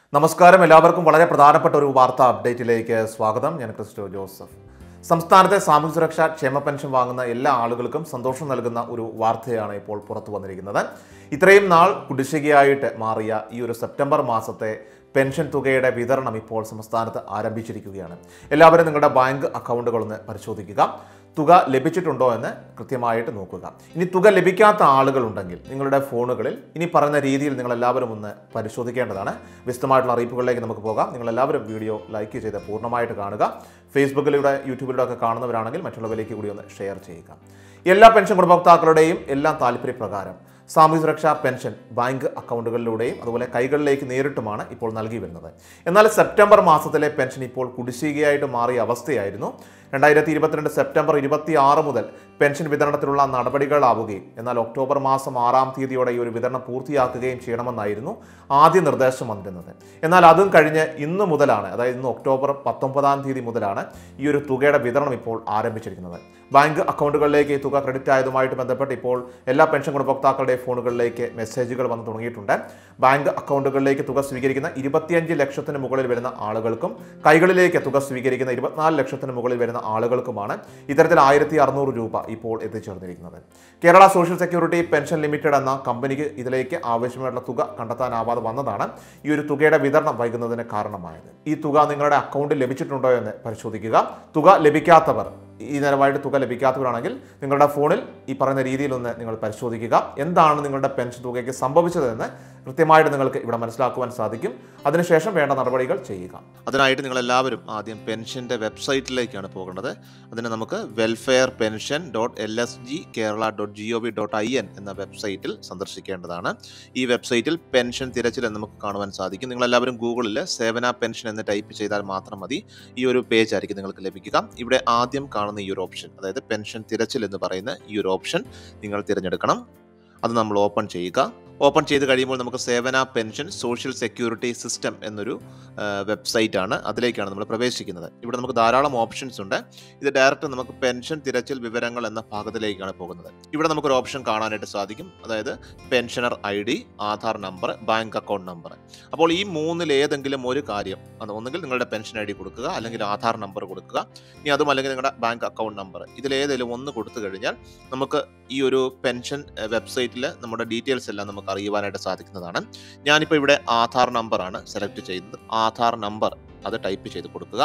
നമസ്കാരം എല്ലാവർക്കും വളരെ പ്രധാനപ്പെട്ട ഒരു വാർത്താ അപ്ഡേറ്റിലേക്ക് സ്വാഗതം ഞാൻ ക്രിസ്റ്റോ ജോസഫ് സംസ്ഥാനത്തെ സാമൂഹ്യ സുരക്ഷാ ക്ഷേമ പെൻഷൻ വാങ്ങുന്ന എല്ലാ ആളുകൾക്കും സന്തോഷം നൽകുന്ന ഒരു വാർത്തയാണ് ഇപ്പോൾ പുറത്തു വന്നിരിക്കുന്നത് ഇത്രയും നാൾ കുടിശ്ശികയായിട്ട് മാറിയ ഈ ഒരു സെപ്റ്റംബർ മാസത്തെ പെൻഷൻ തുകയുടെ വിതരണം ഇപ്പോൾ സംസ്ഥാനത്ത് ആരംഭിച്ചിരിക്കുകയാണ് എല്ലാവരും നിങ്ങളുടെ ബാങ്ക് അക്കൗണ്ടുകളൊന്ന് പരിശോധിക്കുക തുക ലഭിച്ചിട്ടുണ്ടോ എന്ന് കൃത്യമായിട്ട് നോക്കുക ഇനി തുക ലഭിക്കാത്ത ആളുകളുണ്ടെങ്കിൽ നിങ്ങളുടെ ഫോണുകളിൽ ഇനി പറയുന്ന രീതിയിൽ നിങ്ങൾ എല്ലാവരും ഒന്ന് പരിശോധിക്കേണ്ടതാണ് വിശദമായിട്ടുള്ള അറിയിപ്പുകളിലേക്ക് നമുക്ക് പോകാം നിങ്ങൾ എല്ലാവരും വീഡിയോ ലൈക്ക് ചെയ്ത് പൂർണ്ണമായിട്ട് കാണുക ഫേസ്ബുക്കിലൂടെ യൂട്യൂബിലൂടെ ഒക്കെ കാണുന്നവരാണെങ്കിൽ മറ്റുള്ളവരിലേക്ക് കൂടി ഒന്ന് ഷെയർ ചെയ്യുക എല്ലാ പെൻഷൻ ഗുണഭോക്താക്കളുടെയും എല്ലാം താല്പര്യപ്രകാരം സാമൂഹ്യ സുരക്ഷാ പെൻഷൻ ബാങ്ക് അക്കൗണ്ടുകളിലൂടെയും അതുപോലെ കൈകളിലേക്ക് നേരിട്ടുമാണ് ഇപ്പോൾ നൽകി വരുന്നത് എന്നാൽ സെപ്റ്റംബർ മാസത്തിലെ പെൻഷൻ ഇപ്പോൾ കുടിശ്ശികയായിട്ട് മാറിയ അവസ്ഥയായിരുന്നു രണ്ടായിരത്തി ഇരുപത്തിരണ്ട് സെപ്റ്റംബർ ഇരുപത്തി ആറ് മുതൽ പെൻഷൻ വിതരണത്തിലുള്ള നടപടികളാവുകയും എന്നാൽ ഒക്ടോബർ മാസം ആറാം തീയതിയോടെ ഈ ഒരു വിതരണം പൂർത്തിയാക്കുകയും ചെയ്യണമെന്നായിരുന്നു ആദ്യ നിർദ്ദേശം വന്നിരുന്നത് എന്നാൽ അതും കഴിഞ്ഞ് ഇന്ന് മുതലാണ് അതായത് ഇന്ന് ഒക്ടോബർ പത്തൊമ്പതാം തീയതി മുതലാണ് ഈ ഒരു തുകയുടെ വിതരണം ഇപ്പോൾ ആരംഭിച്ചിരിക്കുന്നത് ബാങ്ക് അക്കൗണ്ടുകളിലേക്ക് ഈ തുക ക്രെഡിറ്റ് ആയതുമായിട്ട് ബന്ധപ്പെട്ട് ഇപ്പോൾ എല്ലാ പെൻഷൻ ഗുണഭോക്താക്കളുടെ ഫോണുകളിലേക്ക് മെസ്സേജുകൾ വന്നു തുടങ്ങിയിട്ടുണ്ട് ബാങ്ക് അക്കൗണ്ടുകളിലേക്ക് തുക സ്വീകരിക്കുന്ന ഇരുപത്തിയഞ്ച് ലക്ഷത്തിന് മുകളിൽ വരുന്ന ആളുകൾക്കും കൈകളിലേക്ക് തുക സ്വീകരിക്കുന്ന ഇരുപത്തിനാല് ലക്ഷത്തിന് മുകളിൽ വരുന്ന ആളുകൾക്കുമാണ് ഇത്തരത്തിൽ ആയിരത്തി അറുന്നൂറ് രൂപ ഇപ്പോൾ എത്തിച്ചേർന്നിരിക്കുന്നത് Kerala social security pension limited എന്ന കമ്പനിക്ക് ഇതിലേക്ക് ആവശ്യമായിട്ടുള്ള തുക കണ്ടെത്താനാവാതെ വന്നതാണ് ഈ ഒരു തുകയുടെ വിതരണം വൈകുന്നതിന് കാരണമായത് ഈ തുക നിങ്ങളുടെ അക്കൗണ്ടിൽ ലഭിച്ചിട്ടുണ്ടോ എന്ന് പരിശോധിക്കുക തുക ലഭിക്കാത്തവർ ഈ നേരമായിട്ട് തുക ലഭിക്കാത്തവരാണെങ്കിൽ നിങ്ങളുടെ ഫോണിൽ ഈ പറയുന്ന രീതിയിലൊന്ന് നിങ്ങൾ പരിശോധിക്കുക എന്താണ് നിങ്ങളുടെ പെൻഷൻ തുകയ്ക്ക് സംഭവിച്ചതെന്ന് കൃത്യമായിട്ട് നിങ്ങൾക്ക് ഇവിടെ മനസ്സിലാക്കുവാൻ സാധിക്കും അതിനുശേഷം വേണ്ട നടപടികൾ ചെയ്യുക അതിനായിട്ട് നിങ്ങൾ എല്ലാവരും ആദ്യം പെൻഷൻ്റെ വെബ്സൈറ്റിലേക്കാണ് പോകേണ്ടത് അതിന് നമുക്ക് welfare pension dot L S G Kerala dot G O V dot I N എന്ന വെബ്സൈറ്റിൽ സന്ദർശിക്കേണ്ടതാണ് ഈ വെബ്സൈറ്റിൽ പെൻഷൻ തിരച്ചിൽ എന്ന് നമുക്ക് കാണുവാൻ സാധിക്കും നിങ്ങൾ എല്ലാവരും ഗൂഗിളിൽ സേവന പെൻഷൻ എന്ന് ടൈപ്പ് ചെയ്താൽ മാത്രം മതി ഈ ഒരു പേജ് ആയിരിക്കും നിങ്ങൾക്ക് ലഭിക്കുക ഇവിടെ ആദ്യം കാണുന്ന ഈ ഒരു ഓപ്ഷൻ അതായത് പെൻഷൻ തിരച്ചിൽ എന്ന് പറയുന്ന ഈ ഒരു ഓപ്ഷൻ നിങ്ങൾ തിരഞ്ഞെടുക്കണം അത് നമ്മൾ ഓപ്പൺ ചെയ്യുക ഓപ്പൺ ചെയ്ത് കഴിയുമ്പോൾ നമുക്ക് Sevana pension social security system എന്നൊരു വെബ്സൈറ്റ് ആണ് അതിലേക്കാണ് നമ്മൾ പ്രവേശിക്കുന്നത് ഇവിടെ നമുക്ക് ധാരാളം ഓപ്ഷൻസ് ഉണ്ട് ഇത് ഡയറക്റ്റ് നമുക്ക് പെൻഷൻ തിരച്ചിൽ വിവരങ്ങൾ എന്ന ഭാഗത്തിലേക്കാണ് പോകുന്നത് ഇവിടെ നമുക്കൊരു ഓപ്ഷൻ കാണാനായിട്ട് സാധിക്കും അതായത് pensioner I D Aadhaar number bank account number അപ്പോൾ ഈ മൂന്നിൽ ഏതെങ്കിലും ഒരു കാര്യം അത് ഒന്നുകിൽ നിങ്ങളുടെ പെൻഷൻ ഐ ഡി കൊടുക്കുക അല്ലെങ്കിൽ ആധാർ നമ്പർ കൊടുക്കുക ഇനി അതും അല്ലെങ്കിൽ നിങ്ങളുടെ ബാങ്ക് അക്കൗണ്ട് നമ്പർ ഇതിലേതെങ്കിലും ഒന്ന് കൊടുത്തു കഴിഞ്ഞാൽ നമുക്ക് ഈ ഒരു പെൻഷൻ വെബ്സൈറ്റിൽ നമ്മുടെ ഡീറ്റെയിൽസ് എല്ലാം നമുക്ക് അറിയുവാനായിട്ട് സാധിക്കുന്നതാണ് ഞാനിപ്പോൾ ഇവിടെ ആധാർ നമ്പറാണ് സെലക്ട് ചെയ്യുന്നത് ആധാർ നമ്പർ അത് ടൈപ്പ് ചെയ്ത് കൊടുക്കുക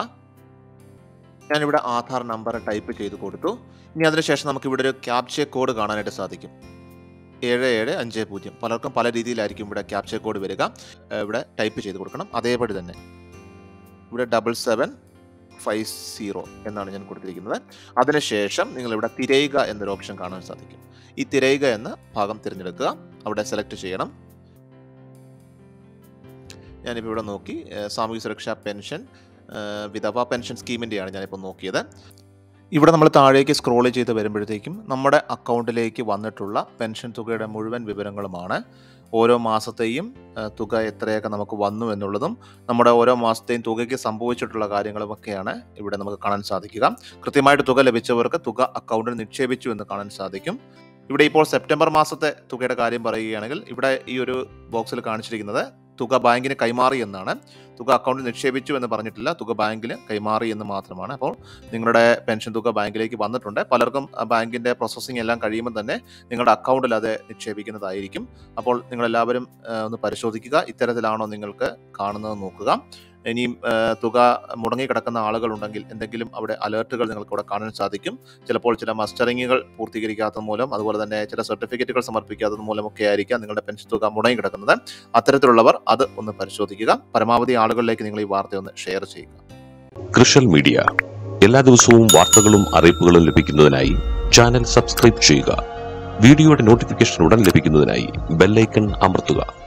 ഞാനിവിടെ ആധാർ നമ്പർ ടൈപ്പ് ചെയ്ത് കൊടുത്തു ഇനി അതിനുശേഷം നമുക്ക് ഇവിടെ ഒരു ക്യാപ്ചെ കോഡ് കാണാനായിട്ട് സാധിക്കും ഏഴ് ഏഴ് അഞ്ച് പൂജ്യം പലർക്കും പല രീതിയിലായിരിക്കും ഇവിടെ ക്യാപ്ചെ കോഡ് വരിക ഏഹ് ഇവിടെ ടൈപ്പ് ചെയ്ത് കൊടുക്കണം അതേപടി തന്നെ ഇവിടെ ഡബിൾ സെവൻ ഫൈവ് സീറോ എന്നാണ് ഞാൻ കൊടുത്തിരിക്കുന്നത് അതിനുശേഷം നിങ്ങൾ ഇവിടെ തിരയുക എന്നൊരു ഓപ്ഷൻ കാണാൻ സാധിക്കും ഈ തിരയുക എന്ന ഭാഗം തിരഞ്ഞെടുക്കുക അവിടെ സെലക്ട് ചെയ്യണം ഞാനിപ്പോൾ ഇവിടെ നോക്കി ഏഹ് സാമൂഹ്യ സുരക്ഷാ പെൻഷൻ ഏഹ് വിധവ പെൻഷൻ സ്കീമിൻ്റെയാണ് ഞാനിപ്പോൾ നോക്കിയത് ഇവിടെ നമ്മൾ താഴേക്ക് സ്ക്രോൾ ചെയ്ത് വരുമ്പോഴത്തേക്കും നമ്മുടെ അക്കൗണ്ടിലേക്ക് വന്നിട്ടുള്ള പെൻഷൻ തുകയുടെ മുഴുവൻ വിവരങ്ങളുമാണ് ഓരോ മാസത്തെയും ഏഹ് തുക എത്രയൊക്കെ നമുക്ക് വന്നു എന്നുള്ളതും നമ്മുടെ ഓരോ മാസത്തെയും തുകയ്ക്ക് സംഭവിച്ചിട്ടുള്ള കാര്യങ്ങളുമൊക്കെയാണ് ഇവിടെ നമുക്ക് കാണാൻ സാധിക്കുക കൃത്യമായിട്ട് തുക ലഭിച്ചവർക്ക് തുക അക്കൗണ്ടിൽ നിക്ഷേപിച്ചു എന്ന് കാണാൻ സാധിക്കും ഇവിടെ ഇപ്പോൾ സെപ്റ്റംബർ മാസത്തെ തുകയുടെ കാര്യം പറയുകയാണെങ്കിൽ ഇവിടെ ഈ ഒരു ബോക്സിൽ കാണിച്ചിരിക്കുന്നത് തുക ബാങ്കിന് കൈമാറി എന്നാണ് തുക അക്കൗണ്ടിൽ നിക്ഷേപിച്ചു എന്ന് പറഞ്ഞിട്ടില്ല തുക ബാങ്കിന് കൈമാറി എന്ന് മാത്രമാണ് അപ്പോൾ നിങ്ങളുടെ പെൻഷൻ തുക ബാങ്കിലേക്ക് വന്നിട്ടുണ്ട് പലർക്കും ആ ബാങ്കിന്റെ പ്രോസസ്സിംഗ് എല്ലാം കഴിയുമ്പോൾ തന്നെ നിങ്ങളുടെ അക്കൗണ്ടിൽ അത് നിക്ഷേപിക്കുന്നതായിരിക്കും അപ്പോൾ നിങ്ങളെല്ലാവരും ആ, ഒന്ന് പരിശോധിക്കുക ഇത്തരത്തിലാണോ നിങ്ങൾക്ക് കാണുന്നത് നോക്കുക ഇനിയും ആ, തുക മുടങ്ങി കിടക്കുന്ന ആളുകളുണ്ടെങ്കിൽ എന്തെങ്കിലും അവിടെ അലേർട്ടുകൾ നിങ്ങൾക്ക് ഇവിടെ കാണാൻ സാധിക്കും ചിലപ്പോൾ ചില മസ്റ്ററിങ്ങുകൾ പൂർത്തീകരിക്കാത്തത് മൂലം അതുപോലെ തന്നെ ചില സർട്ടിഫിക്കറ്റുകൾ സമർപ്പിക്കാത്തത് മൂലമൊക്കെ ആയിരിക്കാം നിങ്ങളുടെ പെൻഷൻ തുക മുടങ്ങി കിടക്കുന്നത് അത്തരത്തിലുള്ളവർ അത് ഒന്ന് പരിശോധിക്കുക പരമാവധി ആളുകളിലേക്ക് നിങ്ങൾ ഈ വാർത്ത ഒന്ന് ഷെയർ ചെയ്യുക കൃഷൽ മീഡിയ എല്ലാ ദിവസവും വാർത്തകളും അറിയിപ്പുകളും ലഭിക്കുന്നതിനായി ചാനൽ സബ്സ്ക്രൈബ് ചെയ്യുക വീഡിയോയുടെ നോട്ടിഫിക്കേഷൻ ഉടൻ ലഭിക്കുന്നതിനായി ബെല്ലൈക്കൺ അമർത്തുക